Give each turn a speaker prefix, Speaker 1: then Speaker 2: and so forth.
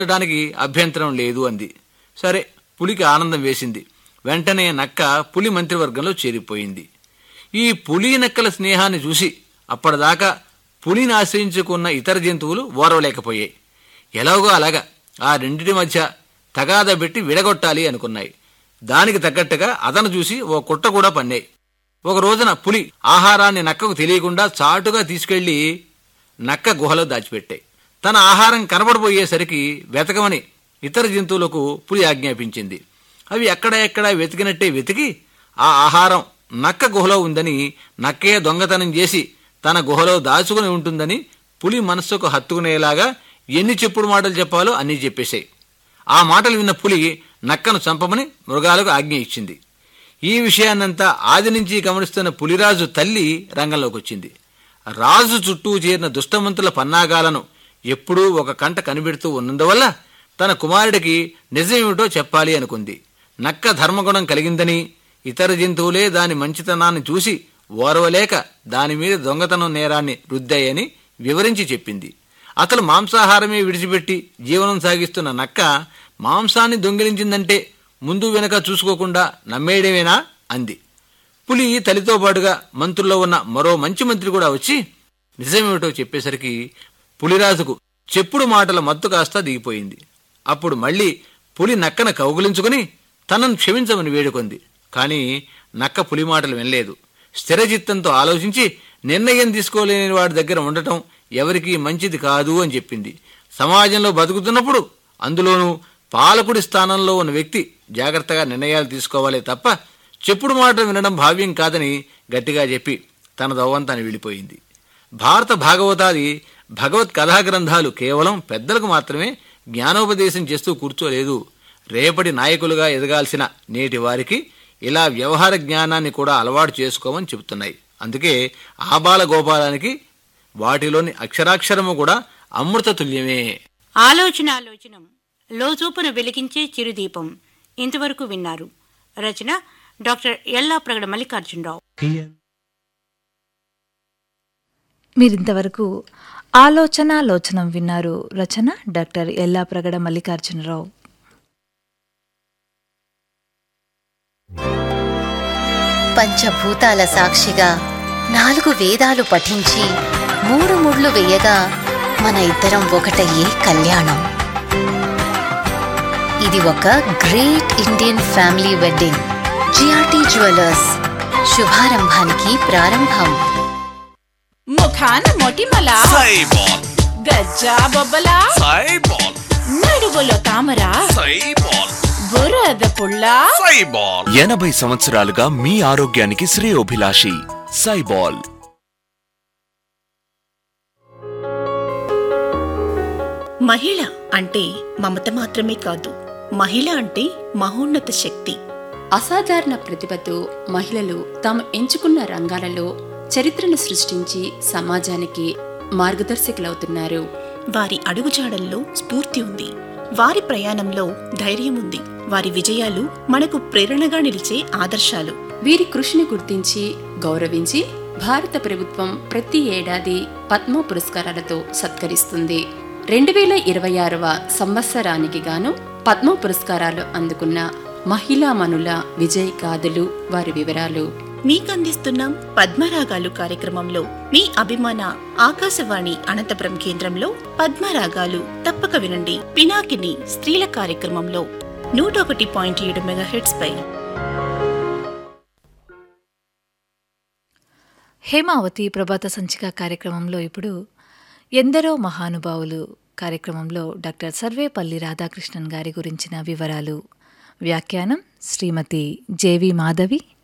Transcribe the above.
Speaker 1: ఉండటానికి అభ్యంతరం లేదు అంది సరే పులికి ఆనందం వేసింది వెంటనే నక్క పులి మంత్రివర్గంలో చేరిపోయింది ఈ పులి నక్కల స్నేహాన్ని చూసి అప్పటిదాకా పులిని ఆశ్రయించుకున్న ఇతర జంతువులు ఓరవలేకపోయాయి ఎలాగో అలాగా ఆ రెండిటి మధ్య తగాద పెట్టి విడగొట్టాలి అనుకున్నాయి దానికి తగ్గట్టుగా అతను చూసి ఓ కుట్ర కూడా పన్నాయి ఒక రోజున పులి ఆహారాన్ని నక్కకు తెలియకుండా చాటుగా తీసుకెళ్లి నక్క గుహలో దాచిపెట్టాయి తన ఆహారం కనబడబోయేసరికి వెతకమని ఇతర జంతువులకు పులి ఆజ్ఞాపించింది అవి ఎక్కడ ఎక్కడ వెతికినట్టే వెతికి ఆ ఆహారం నక్క గుహలో ఉందని నక్కే దొంగతనం చేసి తన గుహలో దాచుకుని ఉంటుందని పులి మనస్సుకు హత్తుకునేలాగా ఎన్ని చెప్పుడు మాటలు చెప్పాలో అన్నీ చెప్పేశాయి ఆ మాటలు విన్న పులి నక్కను చంపమని మృగాలకు ఆజ్ఞ ఇచ్చింది ఈ విషయాన్నంతా ఆది నుంచి గమనిస్తున్న పులిరాజు తల్లి రంగంలోకి వచ్చింది రాజు చుట్టూ చేరిన దుష్టమంతుల పన్నాగాలను ఎప్పుడూ ఒక కంట కనిపెడుతూ ఉన్నందువల్ల తన కుమారుడికి నిజమేమిటో చెప్పాలి అనుకుంది నక్క ధర్మగుణం కలిగిందని ఇతర జంతువులే దాని మంచితనాన్ని చూసి ఓర్వలేక దాని మీద దొంగతనం నేరాన్ని రుద్దాయని వివరించి చెప్పింది అతను మాంసాహారమే విడిచిపెట్టి జీవనం సాగిస్తున్న నక్క మాంసాన్ని దొంగిలించిందంటే ముందు వెనక చూసుకోకుండా నమ్మేయడమేనా అంది పులి తల్లితో పాటుగా మంత్రుల్లో ఉన్న మరో మంచి మంత్రి కూడా వచ్చి నిజమేమిటో చెప్పేసరికి పులిరాజుకు చెప్పుడు మాటల మత్తు కాస్త దిగిపోయింది అప్పుడు మళ్ళీ పులి నక్కను కౌగులించుకుని తనను క్షమించమని వేడుకొంది కాని నక్క పులి మాటలు వినలేదు స్థిరచిత్తంతో ఆలోచించి నిర్ణయం తీసుకోలేని వాడి దగ్గర ఉండటం ఎవరికీ మంచిది కాదు అని చెప్పింది సమాజంలో బతుకుతున్నప్పుడు అందులోనూ పాలకుడి స్థానంలో ఉన్న వ్యక్తి జాగ్రత్తగా నిర్ణయాలు తీసుకోవాలే తప్ప చెప్పుడు మాటలు వినడం భావ్యం కాదని గట్టిగా చెప్పి తన దవ్వంతాన్ని వెళ్ళిపోయింది భారత భాగవతాది భగవత్ కథా గ్రంథాలు కేవలం పెద్దలకు మాత్రమే జ్ఞానోపదేశం చేస్తూ కూర్చోలేదు రేపటి నాయకులుగా ఎదగాల్సిన నేటి వారికి ఇలా వ్యవహార జ్ఞానాన్ని కూడా అలవాటు చేసుకోమని చెబుతున్నాయి అందుకే ఆబాల గోపాలానికి వాటిలోని అక్షరాక్షరము కూడా అమృత తుల్యమే
Speaker 2: ఆలోచన ఆలోచనం లోచూపును వెలిగించే చిరుదీపం ఇంతవరకు విన్నారు రచన డాక్టర్ ఎల్లా ప్రగడ మల్లికార్జునరావు
Speaker 3: మీరింతవరకు ఆలోచన లోచనం విన్నారు రచన డాక్టర్ ఎల్లా ప్రగడ మల్లికార్జునరావు
Speaker 4: పంచభూతాల సాక్షిగా నాలుగు వేదాలు పఠించి మూడు ముళ్ళు వేయగా మన ఇద్దరం ఒకటయ్యే కళ్యాణం ఇది ఒక great Indian family wedding GRT jewellers శుభారంభానికి ప్రారంభం
Speaker 5: ముఖాన మొటిమల
Speaker 6: సైబాల్
Speaker 5: గజ్జా బొబ్బల
Speaker 6: సైబాల్
Speaker 5: నడువులో తామర
Speaker 6: సైబాల్
Speaker 5: బురద పుల్ల
Speaker 6: సైబాల్ ఎనభై సంవత్సరాలుగా మీ ఆరోగ్యానికి శ్రేయోభిలాషి సైబాల్
Speaker 7: మహిళ అంటే మమత మాత్రమే కాదు మహిళ అంటే మహోన్నత శక్తి
Speaker 8: అసాధారణ ప్రతిభతో మహిళలు తాము ఎంచుకున్న రంగాలలో చరిత్రను సృష్టించి సమాజానికి మార్గదర్శకులవుతున్నారు
Speaker 7: వారి అడుగుజాడల్లో స్ఫూర్తి ఉంది వారి ప్రయాణంలో ధైర్యం ఉంది వారి విజయాలు మనకు ప్రేరణగా నిలిచే ఆదర్శాలు
Speaker 8: వీరి కృషిని గుర్తించి గౌరవించి భారత ప్రభుత్వం ప్రతి ఏడాది పద్మ పురస్కారాలతో సత్కరిస్తుంది రెండు వేల ఇరవై ఆరవ సంవత్సరానికి గాను పద్మ పురస్కారాలు అందుకున్న మహిళామణుల విజయ్ గాథలు వారి వివరాలు
Speaker 7: మీకందిస్తున్నాం పద్మరాగాలు కార్యక్రమంలో మీ అభిమాన ఆకాశవాణి అనంతపురం కేంద్రంలో పద్మరాగాలు తప్పక వినండి పినాకిని స్త్రీల కార్యక్రమంలో నూట ఒకటి పాయింట్ ఏడు మెగాహెట్స్ పై
Speaker 3: హేమావతి ప్రభాత సంచిక కార్యక్రమంలో ఇప్పుడు ఎందరో మహానుభావులు కార్యక్రమంలో డాక్టర్ సర్వేపల్లి రాధాకృష్ణన్ గారి గురించిన వివరాలు వ్యాఖ్యానం శ్రీమతి జేవి మాధవి